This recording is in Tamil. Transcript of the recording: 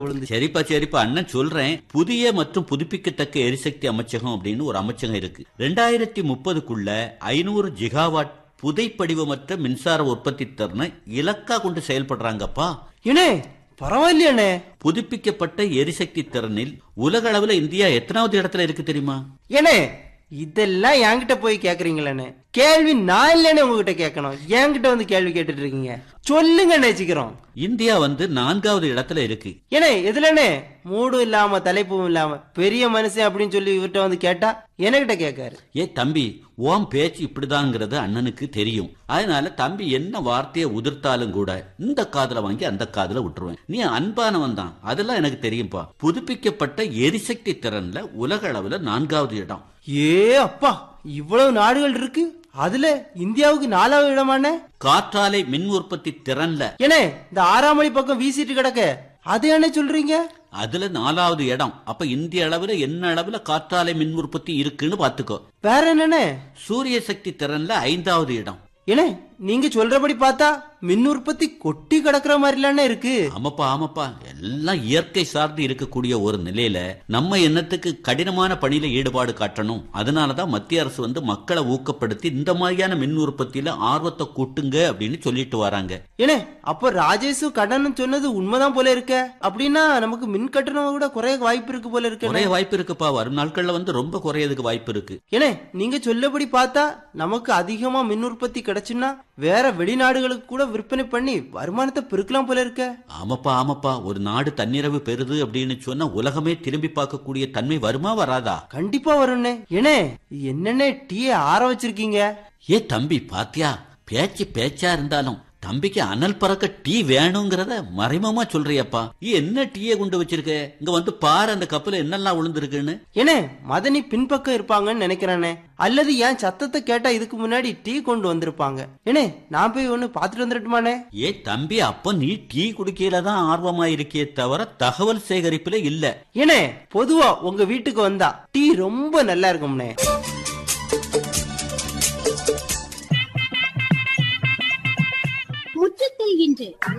விழுந்து சரிப்பா சரிப்பா அண்ணன் சொல்றேன் புதிய மற்றும் புதுப்பிக்கத்தக்க எரிசக்தி அமைச்சகம் அப்படின்னு ஒரு அமைச்சகம் இருக்கு ரெண்டாயிரத்தி முப்பதுக்குள்ள ஐநூறு ஜிகாவாட் புதைப்படிவமற்ற மின்சார உற்பத்தி திறனை இலக்கா கொண்டு செயல்படுறாங்கப்பா ஏனே பரவாயில்லையாண்ணே புதுப்பிக்கப்பட்ட எரிசக்தி திறனில் உலக அளவுல இந்தியா எத்தனாவது இடத்துல இருக்கு தெரியுமா ஏனே இதெல்லாம் என்கிட்ட போய் கேக்குறீங்களே கேள்வி நான் இல்லைன்னு உங்ககிட்ட கேட்கணும் என்கிட்ட வந்து கேள்வி கேட்டுட்டு இருக்கீங்க சொல்லுங்க நினைச்சுக்கிறோம் இந்தியா வந்து நான்காவது இடத்துல இருக்கு ஏனே எதுலண்ணே மூடும் இல்லாம தலைப்பும் இல்லாம பெரிய மனுஷன் அப்படின்னு சொல்லி இவர்கிட்ட வந்து கேட்டா என்கிட்ட கேட்காரு ஏ தம்பி உன் பேச்சு இப்படிதாங்கிறது அண்ணனுக்கு தெரியும் அதனால தம்பி என்ன வார்த்தையை உதிர்த்தாலும் கூட இந்த காதுல வாங்கி அந்த காதுல விட்டுருவேன் நீ அன்பானவன் தான் அதெல்லாம் எனக்கு தெரியும்பா புதுப்பிக்கப்பட்ட எரிசக்தி திறன்ல உலக அளவுல நான்காவது இடம் ஏ அப்பா இவ்வளவு நாடுகள் இருக்கு அதுல இந்தியாவுக்கு நாலாவது இடமாண்ணே காற்றாலை மின் உற்பத்தி திறன்ல ஏனே இந்த ஆறாம் மணி பக்கம் வீசிட்டு கிடக்க அது என்ன சொல்றீங்க அதுல நாலாவது இடம் அப்ப இந்திய அளவுல என்ன அளவுல காற்றாலை மின் உற்பத்தி இருக்குன்னு பாத்துக்கோ வேற என்னண்ணே சூரிய சக்தி திறன்ல ஐந்தாவது இடம் ஏனே நீங்க சொல்றபடி பார்த்தா மின் உற்பத்தி கொட்டி கிடக்குற மாதிரிலானே இருக்கு ஆமாப்பா ஆமாப்பா எல்லாம் இயற்கை சார்ந்து இருக்கக்கூடிய ஒரு நிலையில நம்ம எண்ணத்துக்கு கடினமான பணியில ஈடுபாடு காட்டணும் அதனாலதான் மத்திய அரசு வந்து மக்களை ஊக்கப்படுத்தி இந்த மாதிரியான மின் உற்பத்தியில ஆர்வத்தை கூட்டுங்க அப்படின்னு சொல்லிட்டு வராங்க ஏனே அப்ப ராஜேஷு கடன் சொன்னது உண்மைதான் போல இருக்க அப்படின்னா நமக்கு மின் கட்டணம் கூட குறைய வாய்ப்பு இருக்கு போல இருக்கு குறைய வாய்ப்பு இருக்குப்பா வரும் நாட்கள்ல வந்து ரொம்ப குறையதுக்கு வாய்ப்பு இருக்கு ஏனே நீங்க சொல்லபடி பார்த்தா நமக்கு அதிகமா மின் உற்பத்தி கிடைச்சுன்னா வேற வெளிநாடுகளுக்கு கூட விற்பனை பண்ணி வருமானத்தை பெருக்கலாம் போல இருக்க ஆமாப்பா ஆமாப்பா ஒரு நாடு தன்னிறைவு பெறுது அப்படின்னு சொன்னா உலகமே திரும்பி பார்க்கக்கூடிய தன்மை வருமா வராதா கண்டிப்பா வரும்னே ஏனே என்னென்ன டீயை ஆற வச்சிருக்கீங்க ஏ தம்பி பாத்தியா பேச்சு பேச்சா இருந்தாலும் தம்பிக்கு அனல் பறக்க டீ வேணுங்கிறத மறைமுகமா சொல்றியப்பா நீ என்ன டீயை கொண்டு வச்சிருக்க இங்க வந்து பாரு அந்த கப்புல என்னெல்லாம் விழுந்திருக்குன்னு ஏனே மதனி பின்பக்கம் இருப்பாங்கன்னு நினைக்கிறானே அல்லது என் சத்தத்தை கேட்டா இதுக்கு முன்னாடி டீ கொண்டு வந்திருப்பாங்க ஏனே நான் போய் ஒண்ணு பாத்துட்டு வந்துடட்டுமானே ஏ தம்பி அப்ப நீ டீ குடிக்கையில தான் ஆர்வமா இருக்கியே தவிர தகவல் சேகரிப்புல இல்ல ஏனே பொதுவா உங்க வீட்டுக்கு வந்தா டீ ரொம்ப நல்லா இருக்கும்னே முற்றத்தில் இன்று